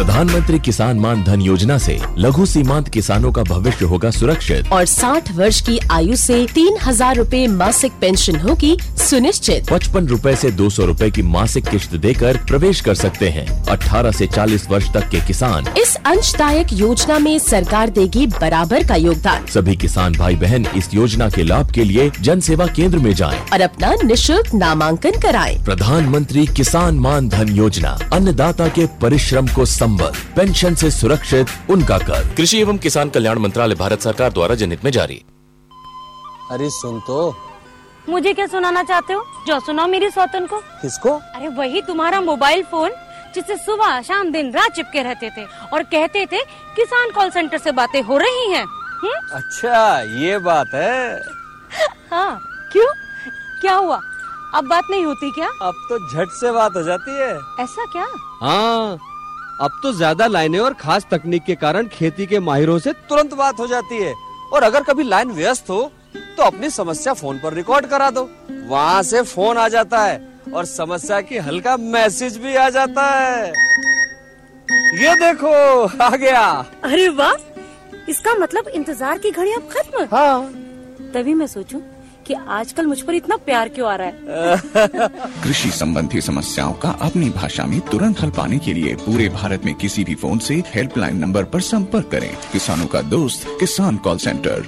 प्रधानमंत्री किसान मान धन योजना से लघु सीमांत किसानों का भविष्य होगा सुरक्षित और 60 वर्ष की आयु से तीन हजार रूपए मासिक पेंशन होगी सुनिश्चित पचपन रूपए ऐसी दो सौ रूपए की मासिक किश्त देकर प्रवेश कर सकते हैं 18 से 40 वर्ष तक के किसान इस अंशदायक योजना में सरकार देगी बराबर का योगदान सभी किसान भाई बहन इस योजना के लाभ के लिए जन सेवा केंद्र में जाएं। और अपना निशुल्क नामांकन कराएं। प्रधानमंत्री किसान मान धन योजना अन्नदाता के परिश्रम को संबल पेंशन से सुरक्षित उनका कर कृषि एवं किसान कल्याण मंत्रालय भारत सरकार द्वारा जनहित में जारी अरे सुन तो मुझे क्या सुनाना चाहते हो जो सुनाओ मेरी सौतन को किसको अरे वही तुम्हारा मोबाइल फोन जिससे सुबह शाम दिन रात चिपके रहते थे और कहते थे किसान कॉल सेंटर से बातें हो रही हैं हम्म? अच्छा ये बात है हाँ क्यों क्या हुआ अब बात नहीं होती क्या अब तो झट से बात हो जाती है ऐसा क्या हाँ अब तो ज्यादा लाइनें और खास तकनीक के कारण खेती के माहिरों से तुरंत बात हो जाती है और अगर कभी लाइन व्यस्त हो तो अपनी समस्या फोन पर रिकॉर्ड करा दो वहाँ से फोन आ जाता है और समस्या की हल का मैसेज भी आ जाता है ये देखो आ गया अरे वाह इसका मतलब इंतजार की घड़ी अब खत्म हाँ तभी मैं सोचूं कि आजकल मुझ पर इतना प्यार क्यों आ रहा है कृषि संबंधी समस्याओं का अपनी भाषा में तुरंत हल पाने के लिए पूरे भारत में किसी भी फोन से हेल्पलाइन नंबर पर संपर्क करें किसानों का दोस्त किसान कॉल सेंटर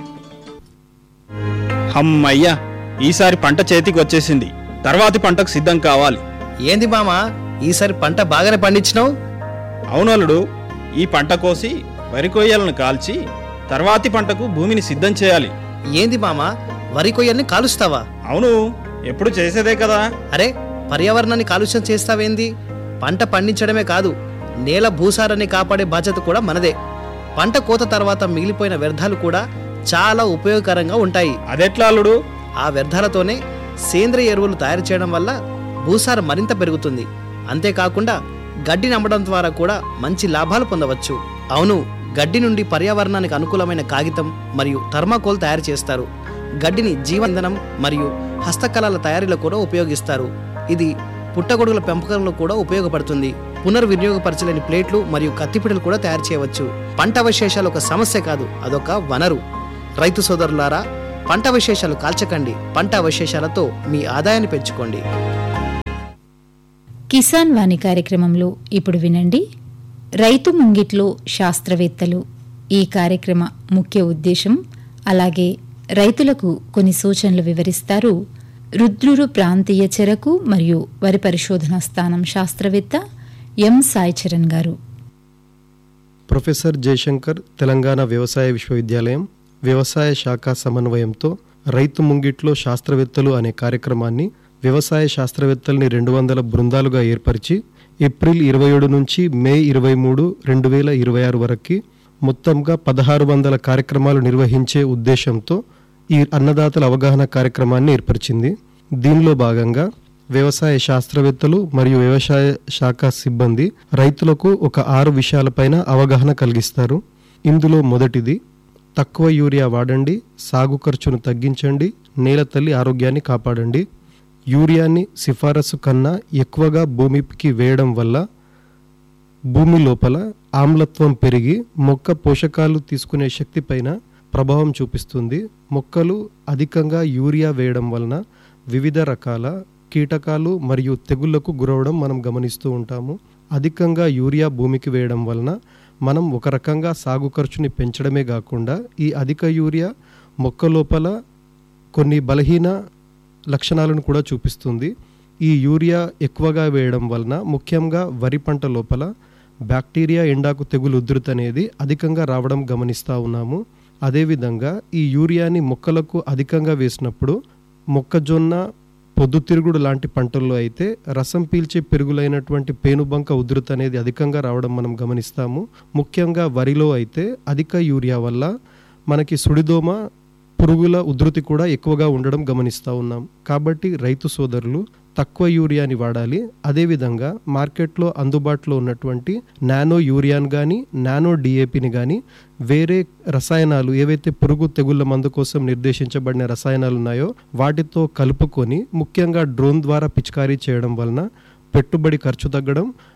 అమ్మయ్యా ఈసారి పంట చేతికి వచ్చేసింది తర్వాతి పంటకు సిద్ధం కావాలి ఏంది మామా ఈసారి పంట బాగానే పండించినావు అవునలుడు ఈ పంట కోసి వరి కొయ్యలను కాల్చి తర్వాతి పంటకు భూమిని సిద్ధం చేయాలి ఏంది మామా వరి కొయ్యల్ని కాలుస్తావా అవును ఎప్పుడు చేసేదే కదా అరే పర్యావరణాన్ని కాలుష్యం చేస్తావేంది పంట పండించడమే కాదు నేల భూసారాన్ని కాపాడే బాధ్యత కూడా మనదే పంట కోత తర్వాత మిగిలిపోయిన వ్యర్థాలు కూడా చాలా ఉపయోగకరంగా ఉంటాయి అదెట్లా అల్లుడు ఆ వ్యర్థాలతోనే సేంద్రియ ఎరువులు తయారు చేయడం వల్ల భూసారం మరింత పెరుగుతుంది అంతేకాకుండా గడ్డిని అమ్మడం ద్వారా కూడా మంచి లాభాలు పొందవచ్చు అవును గడ్డి నుండి పర్యావరణానికి అనుకూలమైన కాగితం మరియు థర్మాకోల్ తయారు చేస్తారు గడ్డిని జీవ ఇంధనం మరియు హస్తకళల తయారీలో కూడా ఉపయోగిస్తారు ఇది పుట్టగొడుగుల పెంపకంలో కూడా ఉపయోగపడుతుంది పునర్వినియోగపరచలేని ప్లేట్లు మరియు కత్తిపీటలు కూడా తయారు చేయవచ్చు పంట అవశేషాలు ఒక సమస్య కాదు అదొక వనరు రైతు సోదరులారా పంట అవశేషాలు కాల్చకండి పంట అవశేషాలతో మీ ఆదాయాన్ని పెంచుకోండి కిసాన్ వాణి కార్యక్రమంలో ఇప్పుడు వినండి రైతు ముంగిట్లో శాస్త్రవేత్తలు ఈ కార్యక్రమ ముఖ్య ఉద్దేశం అలాగే రైతులకు కొన్ని సూచనలు వివరిస్తారు రుద్రుడు ప్రాంతీయ చెరకు మరియు వరి పరిశోధన స్థానం శాస్త్రవేత్త ఎం సాయి చరణ్ గారు ప్రొఫెసర్ జయశంకర్ తెలంగాణ వ్యవసాయ విశ్వవిద్యాలయం వ్యవసాయ శాఖ సమన్వయంతో రైతు ముంగిట్లో శాస్త్రవేత్తలు అనే కార్యక్రమాన్ని వ్యవసాయ శాస్త్రవేత్తల్ని రెండు వందల బృందాలుగా ఏర్పరిచి ఏప్రిల్ ఇరవై ఏడు నుంచి మే ఇరవై మూడు రెండు వేల ఇరవై ఆరు వరకు మొత్తంగా పదహారు వందల కార్యక్రమాలు నిర్వహించే ఉద్దేశంతో ఈ అన్నదాతల అవగాహన కార్యక్రమాన్ని ఏర్పరిచింది దీనిలో భాగంగా వ్యవసాయ శాస్త్రవేత్తలు మరియు వ్యవసాయ శాఖ సిబ్బంది రైతులకు ఒక ఆరు విషయాలపైన అవగాహన కలిగిస్తారు ఇందులో మొదటిది తక్కువ యూరియా వాడండి సాగు ఖర్చును తగ్గించండి నేల తల్లి ఆరోగ్యాన్ని కాపాడండి యూరియాని సిఫారసు కన్నా ఎక్కువగా భూమికి వేయడం వల్ల భూమి లోపల ఆమ్లత్వం పెరిగి మొక్క పోషకాలు తీసుకునే శక్తి పైన ప్రభావం చూపిస్తుంది మొక్కలు అధికంగా యూరియా వేయడం వలన వివిధ రకాల కీటకాలు మరియు తెగుళ్లకు గురవడం మనం గమనిస్తూ ఉంటాము అధికంగా యూరియా భూమికి వేయడం వలన మనం ఒక రకంగా సాగు ఖర్చుని పెంచడమే కాకుండా ఈ అధిక యూరియా మొక్క లోపల కొన్ని బలహీన లక్షణాలను కూడా చూపిస్తుంది ఈ యూరియా ఎక్కువగా వేయడం వలన ముఖ్యంగా వరి పంట లోపల బ్యాక్టీరియా ఎండాకు తెగులు ఉధృతి అనేది అధికంగా రావడం గమనిస్తూ ఉన్నాము అదేవిధంగా ఈ యూరియాని మొక్కలకు అధికంగా వేసినప్పుడు మొక్కజొన్న పొద్దుతిరుగుడు లాంటి పంటల్లో అయితే రసం పీల్చే పెరుగులైనటువంటి పేనుబంక ఉధృతి అనేది అధికంగా రావడం మనం గమనిస్తాము ముఖ్యంగా వరిలో అయితే అధిక యూరియా వల్ల మనకి సుడిదోమ పురుగుల ఉధృతి కూడా ఎక్కువగా ఉండడం గమనిస్తూ ఉన్నాం కాబట్టి రైతు సోదరులు తక్కువ యూరియాని వాడాలి అదేవిధంగా మార్కెట్లో అందుబాటులో ఉన్నటువంటి నానో యూరియాన్ కానీ నానో డిఏపిని కానీ వేరే రసాయనాలు ఏవైతే పురుగు తెగుళ్ళ మందు కోసం నిర్దేశించబడిన రసాయనాలు ఉన్నాయో వాటితో కలుపుకొని ముఖ్యంగా డ్రోన్ ద్వారా పిచికారీ చేయడం వలన పెట్టుబడి ఖర్చు తగ్గడం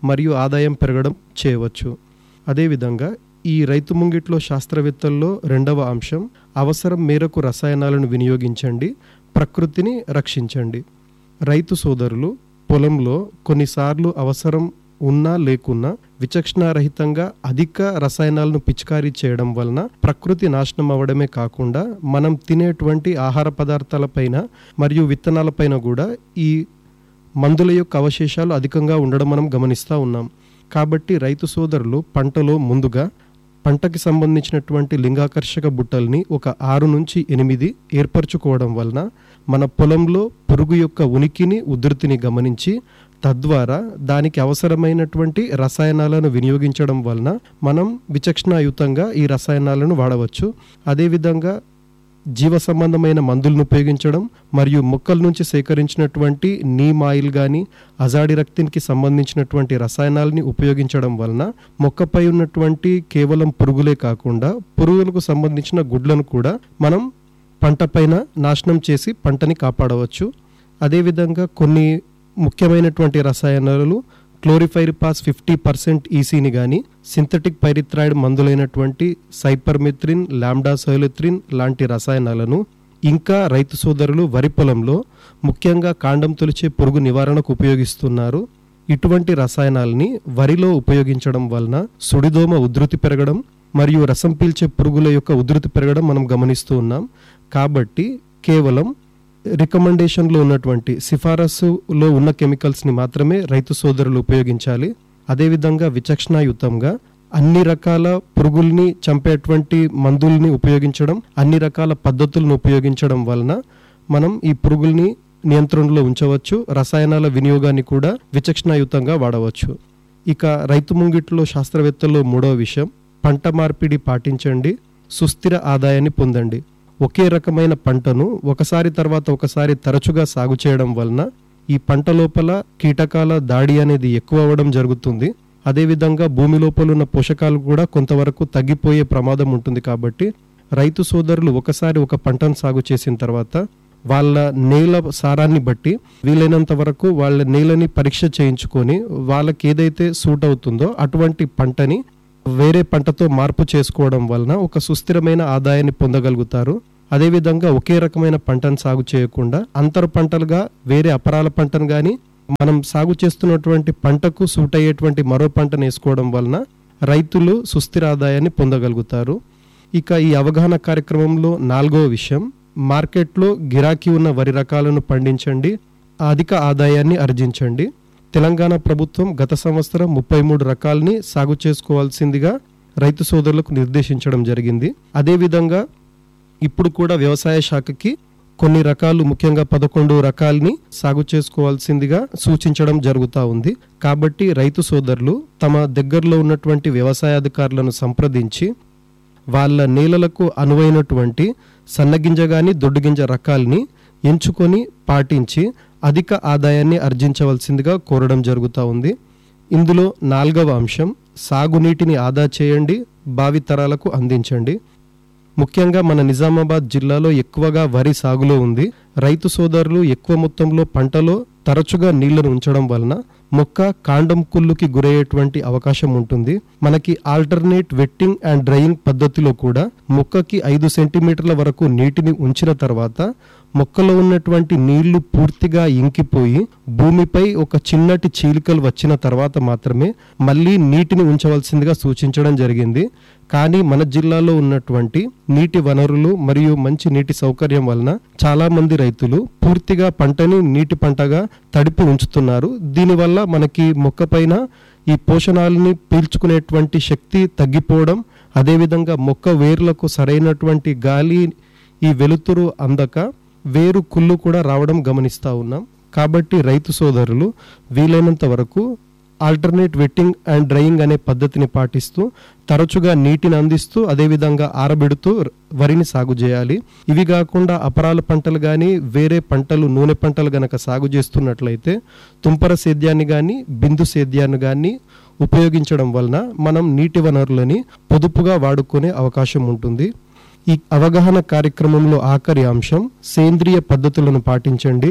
మరియు ఆదాయం పెరగడం చేయవచ్చు అదేవిధంగా ఈ రైతు ముంగిట్లో శాస్త్రవేత్తల్లో రెండవ అంశం అవసరం మేరకు రసాయనాలను వినియోగించండి ప్రకృతిని రక్షించండి రైతు సోదరులు పొలంలో కొన్నిసార్లు అవసరం ఉన్నా లేకున్నా విచక్షణారహితంగా అధిక రసాయనాలను పిచికారీ చేయడం వలన ప్రకృతి నాశనం అవ్వడమే కాకుండా మనం తినేటువంటి ఆహార పదార్థాలపైన మరియు విత్తనాలపైన కూడా ఈ మందుల యొక్క అవశేషాలు అధికంగా ఉండడం మనం గమనిస్తూ ఉన్నాం కాబట్టి రైతు సోదరులు పంటలో ముందుగా పంటకి సంబంధించినటువంటి లింగాకర్షక బుట్టల్ని ఒక ఆరు నుంచి ఎనిమిది ఏర్పరచుకోవడం వలన మన పొలంలో పురుగు యొక్క ఉనికిని ఉధృతిని గమనించి తద్వారా దానికి అవసరమైనటువంటి రసాయనాలను వినియోగించడం వలన మనం విచక్షణాయుతంగా ఈ రసాయనాలను వాడవచ్చు అదేవిధంగా జీవ సంబంధమైన మందులను ఉపయోగించడం మరియు మొక్కల నుంచి సేకరించినటువంటి నీమ్ ఆయిల్ కానీ అజాడి రక్తికి సంబంధించినటువంటి రసాయనాలని ఉపయోగించడం వలన మొక్కపై ఉన్నటువంటి కేవలం పురుగులే కాకుండా పురుగులకు సంబంధించిన గుడ్లను కూడా మనం పంట పైన నాశనం చేసి పంటని కాపాడవచ్చు అదేవిధంగా కొన్ని ముఖ్యమైనటువంటి రసాయనాలు క్లోరిఫైరిపాస్ ఫిఫ్టీ పర్సెంట్ ఈసీని కానీ సింథటిక్ పైరిథ్రాయిడ్ మందులైనటువంటి సైపర్మిత్రిన్ లాండా సైలిత్రిన్ లాంటి రసాయనాలను ఇంకా రైతు సోదరులు వరి పొలంలో ముఖ్యంగా కాండం తొలిచే పురుగు నివారణకు ఉపయోగిస్తున్నారు ఇటువంటి రసాయనాలని వరిలో ఉపయోగించడం వలన సుడిదోమ ఉధృతి పెరగడం మరియు రసం పీల్చే పురుగుల యొక్క ఉధృతి పెరగడం మనం గమనిస్తూ ఉన్నాం కాబట్టి కేవలం రికమెండేషన్లో ఉన్నటువంటి సిఫారసులో ఉన్న కెమికల్స్ని మాత్రమే రైతు సోదరులు ఉపయోగించాలి అదేవిధంగా విచక్షణాయుతంగా అన్ని రకాల పురుగుల్ని చంపేటువంటి మందుల్ని ఉపయోగించడం అన్ని రకాల పద్ధతులను ఉపయోగించడం వలన మనం ఈ పురుగుల్ని నియంత్రణలో ఉంచవచ్చు రసాయనాల వినియోగాన్ని కూడా విచక్షణాయుతంగా వాడవచ్చు ఇక రైతు ముంగిట్లో శాస్త్రవేత్తల్లో మూడవ విషయం పంట మార్పిడి పాటించండి సుస్థిర ఆదాయాన్ని పొందండి ఒకే రకమైన పంటను ఒకసారి తర్వాత ఒకసారి తరచుగా సాగు చేయడం వలన ఈ పంట లోపల కీటకాల దాడి అనేది ఎక్కువ అవ్వడం జరుగుతుంది అదేవిధంగా భూమి లోపల ఉన్న పోషకాలు కూడా కొంతవరకు తగ్గిపోయే ప్రమాదం ఉంటుంది కాబట్టి రైతు సోదరులు ఒకసారి ఒక పంటను సాగు చేసిన తర్వాత వాళ్ళ నేల సారాన్ని బట్టి వీలైనంత వరకు వాళ్ళ నేలని పరీక్ష చేయించుకొని వాళ్ళకి ఏదైతే సూట్ అవుతుందో అటువంటి పంటని వేరే పంటతో మార్పు చేసుకోవడం వలన ఒక సుస్థిరమైన ఆదాయాన్ని పొందగలుగుతారు అదేవిధంగా ఒకే రకమైన పంటను సాగు చేయకుండా అంతర పంటలుగా వేరే అపరాల పంటను కానీ మనం సాగు చేస్తున్నటువంటి పంటకు సూట్ అయ్యేటువంటి మరో పంటను వేసుకోవడం వలన రైతులు సుస్థిర ఆదాయాన్ని పొందగలుగుతారు ఇక ఈ అవగాహన కార్యక్రమంలో నాలుగో విషయం మార్కెట్లో గిరాకీ ఉన్న వరి రకాలను పండించండి అధిక ఆదాయాన్ని ఆర్జించండి తెలంగాణ ప్రభుత్వం గత సంవత్సరం ముప్పై మూడు రకాలని సాగు చేసుకోవాల్సిందిగా రైతు సోదరులకు నిర్దేశించడం జరిగింది అదేవిధంగా ఇప్పుడు కూడా వ్యవసాయ శాఖకి కొన్ని రకాలు ముఖ్యంగా పదకొండు రకాలని సాగు చేసుకోవాల్సిందిగా సూచించడం జరుగుతూ ఉంది కాబట్టి రైతు సోదరులు తమ దగ్గరలో ఉన్నటువంటి వ్యవసాయ అధికారులను సంప్రదించి వాళ్ళ నేలలకు అనువైనటువంటి సన్నగింజ కానీ దొడ్డుగింజ రకాల్ని ఎంచుకొని పాటించి అధిక ఆదాయాన్ని ఆర్జించవలసిందిగా కోరడం జరుగుతూ ఉంది ఇందులో నాలుగవ అంశం సాగునీటిని ఆదా చేయండి భావితరాలకు అందించండి ముఖ్యంగా మన నిజామాబాద్ జిల్లాలో ఎక్కువగా వరి సాగులో ఉంది రైతు సోదరులు ఎక్కువ మొత్తంలో పంటలో తరచుగా నీళ్లను ఉంచడం వలన మొక్క కాండం కుళ్ళుకి గురయ్యేటువంటి అవకాశం ఉంటుంది మనకి ఆల్టర్నేట్ వెట్టింగ్ అండ్ డ్రైయింగ్ పద్ధతిలో కూడా మొక్కకి ఐదు సెంటీమీటర్ల వరకు నీటిని ఉంచిన తర్వాత మొక్కలో ఉన్నటువంటి నీళ్లు పూర్తిగా ఇంకిపోయి భూమిపై ఒక చిన్నటి చీలికలు వచ్చిన తర్వాత మాత్రమే మళ్ళీ నీటిని ఉంచవలసిందిగా సూచించడం జరిగింది కానీ మన జిల్లాలో ఉన్నటువంటి నీటి వనరులు మరియు మంచి నీటి సౌకర్యం వలన చాలా మంది రైతులు పూర్తిగా పంటని నీటి పంటగా తడిపి ఉంచుతున్నారు దీనివల్ల మనకి మొక్క పైన ఈ పోషణాలని పీల్చుకునేటువంటి శక్తి తగ్గిపోవడం అదేవిధంగా మొక్క వేర్లకు సరైనటువంటి గాలి ఈ వెలుతురు అందక వేరు కుళ్ళు కూడా రావడం గమనిస్తూ ఉన్నాం కాబట్టి రైతు సోదరులు వీలైనంత వరకు ఆల్టర్నేట్ వెట్టింగ్ అండ్ డ్రైయింగ్ అనే పద్ధతిని పాటిస్తూ తరచుగా నీటిని అందిస్తూ అదేవిధంగా ఆరబెడుతూ వరిని సాగు చేయాలి ఇవి కాకుండా అపరాల పంటలు కానీ వేరే పంటలు నూనె పంటలు గనక సాగు చేస్తున్నట్లయితే తుంపర సేద్యాన్ని కానీ బిందు సేద్యాన్ని కానీ ఉపయోగించడం వలన మనం నీటి వనరులని పొదుపుగా వాడుకునే అవకాశం ఉంటుంది ఈ అవగాహన కార్యక్రమంలో ఆఖరి అంశం సేంద్రియ పద్ధతులను పాటించండి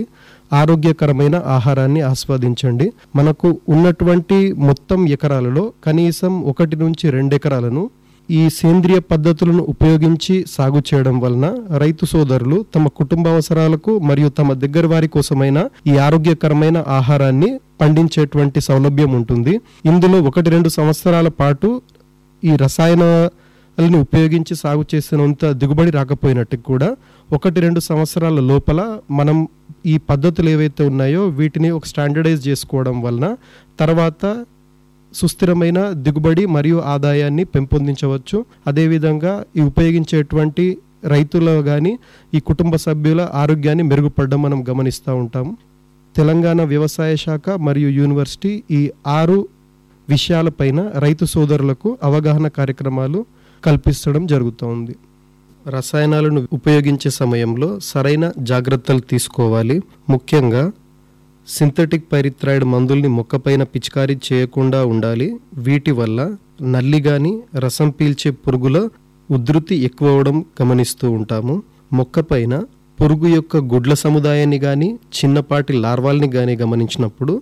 ఆరోగ్యకరమైన ఆహారాన్ని ఆస్వాదించండి మనకు ఉన్నటువంటి మొత్తం ఎకరాలలో కనీసం ఒకటి నుంచి రెండు ఎకరాలను ఈ సేంద్రియ పద్ధతులను ఉపయోగించి సాగు చేయడం వలన రైతు సోదరులు తమ కుటుంబ అవసరాలకు మరియు తమ దగ్గర వారి కోసమైన ఈ ఆరోగ్యకరమైన ఆహారాన్ని పండించేటువంటి సౌలభ్యం ఉంటుంది ఇందులో ఒకటి రెండు సంవత్సరాల పాటు ఈ రసాయనాలని ఉపయోగించి సాగు చేసినంత దిగుబడి రాకపోయినట్టుకు కూడా ఒకటి రెండు సంవత్సరాల లోపల మనం ఈ పద్ధతులు ఏవైతే ఉన్నాయో వీటిని ఒక స్టాండర్డైజ్ చేసుకోవడం వలన తర్వాత సుస్థిరమైన దిగుబడి మరియు ఆదాయాన్ని పెంపొందించవచ్చు అదేవిధంగా ఈ ఉపయోగించేటువంటి రైతులు కానీ ఈ కుటుంబ సభ్యుల ఆరోగ్యాన్ని మెరుగుపడడం మనం గమనిస్తూ ఉంటాము తెలంగాణ వ్యవసాయ శాఖ మరియు యూనివర్సిటీ ఈ ఆరు విషయాలపైన రైతు సోదరులకు అవగాహన కార్యక్రమాలు కల్పించడం జరుగుతోంది రసాయనాలను ఉపయోగించే సమయంలో సరైన జాగ్రత్తలు తీసుకోవాలి ముఖ్యంగా సింథటిక్ పైరిథ్రాయిడ్ మందుల్ని మొక్కపైన పిచికారీ చేయకుండా ఉండాలి వీటి వల్ల నల్లి గాని రసం పీల్చే పురుగుల ఉధృతి ఎక్కువ అవడం గమనిస్తూ ఉంటాము మొక్కపైన పురుగు యొక్క గుడ్ల సముదాయాన్ని కానీ చిన్నపాటి లార్వాల్ని కానీ గమనించినప్పుడు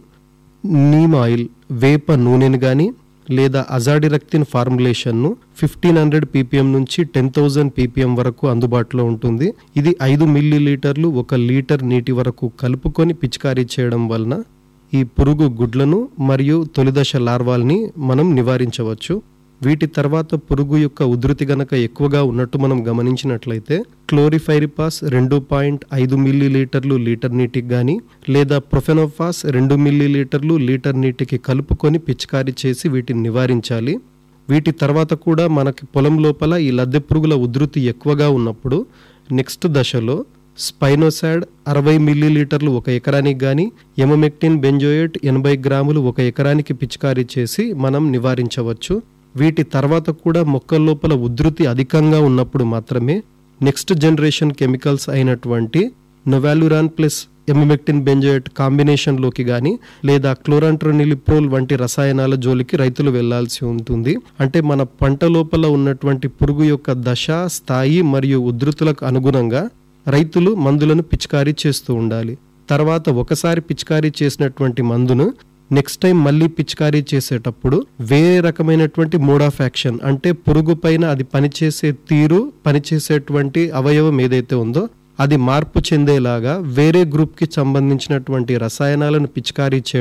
నీమ్ ఆయిల్ వేప నూనెని కానీ లేదా అజాడిరక్తిన్ ఫార్ములేషన్ను ఫిఫ్టీన్ హండ్రెడ్ పీపీఎం నుంచి టెన్ థౌజండ్ పీపీఎం వరకు అందుబాటులో ఉంటుంది ఇది ఐదు మిల్లీ లీటర్లు ఒక లీటర్ నీటి వరకు కలుపుకొని పిచికారీ చేయడం వలన ఈ పురుగు గుడ్లను మరియు తొలిదశ లార్వాల్ని మనం నివారించవచ్చు వీటి తర్వాత పురుగు యొక్క ఉధృతి గనక ఎక్కువగా ఉన్నట్టు మనం గమనించినట్లయితే క్లోరిఫైరిపాస్ రెండు పాయింట్ ఐదు మిల్లీ లీటర్లు లీటర్ నీటికి కానీ లేదా ప్రొఫెనోఫాస్ రెండు మిల్లీ లీటర్లు లీటర్ నీటికి కలుపుకొని పిచికారీ చేసి వీటిని నివారించాలి వీటి తర్వాత కూడా మనకి పొలం లోపల ఈ లద్దె పురుగుల ఉధృతి ఎక్కువగా ఉన్నప్పుడు నెక్స్ట్ దశలో స్పైనోసాడ్ అరవై మిల్లీ లీటర్లు ఒక ఎకరానికి కానీ ఎమమెక్టిన్ బెంజోయేట్ ఎనభై గ్రాములు ఒక ఎకరానికి పిచికారీ చేసి మనం నివారించవచ్చు వీటి తర్వాత కూడా మొక్కల లోపల ఉధృతి అధికంగా ఉన్నప్పుడు మాత్రమే నెక్స్ట్ జనరేషన్ కెమికల్స్ అయినటువంటి నొవాల్యురాన్ ప్లస్ ఎమిమెక్టిన్ బెంజోయేట్ కాంబినేషన్లోకి కానీ లేదా క్లోరాంట్రోనిలిప్రోల్ వంటి రసాయనాల జోలికి రైతులు వెళ్లాల్సి ఉంటుంది అంటే మన పంట లోపల ఉన్నటువంటి పురుగు యొక్క దశ స్థాయి మరియు ఉధృతులకు అనుగుణంగా రైతులు మందులను పిచికారీ చేస్తూ ఉండాలి తర్వాత ఒకసారి పిచికారీ చేసినటువంటి మందును నెక్స్ట్ టైం మళ్ళీ పిచికారీ చేసేటప్పుడు వేరే రకమైనటువంటి మోడ్ ఆఫ్ యాక్షన్ అంటే పురుగు పైన అది పనిచేసే తీరు పనిచేసేటువంటి అవయవం ఏదైతే ఉందో అది మార్పు చెందేలాగా వేరే గ్రూప్కి సంబంధించినటువంటి రసాయనాలను పిచికారీ చేయడం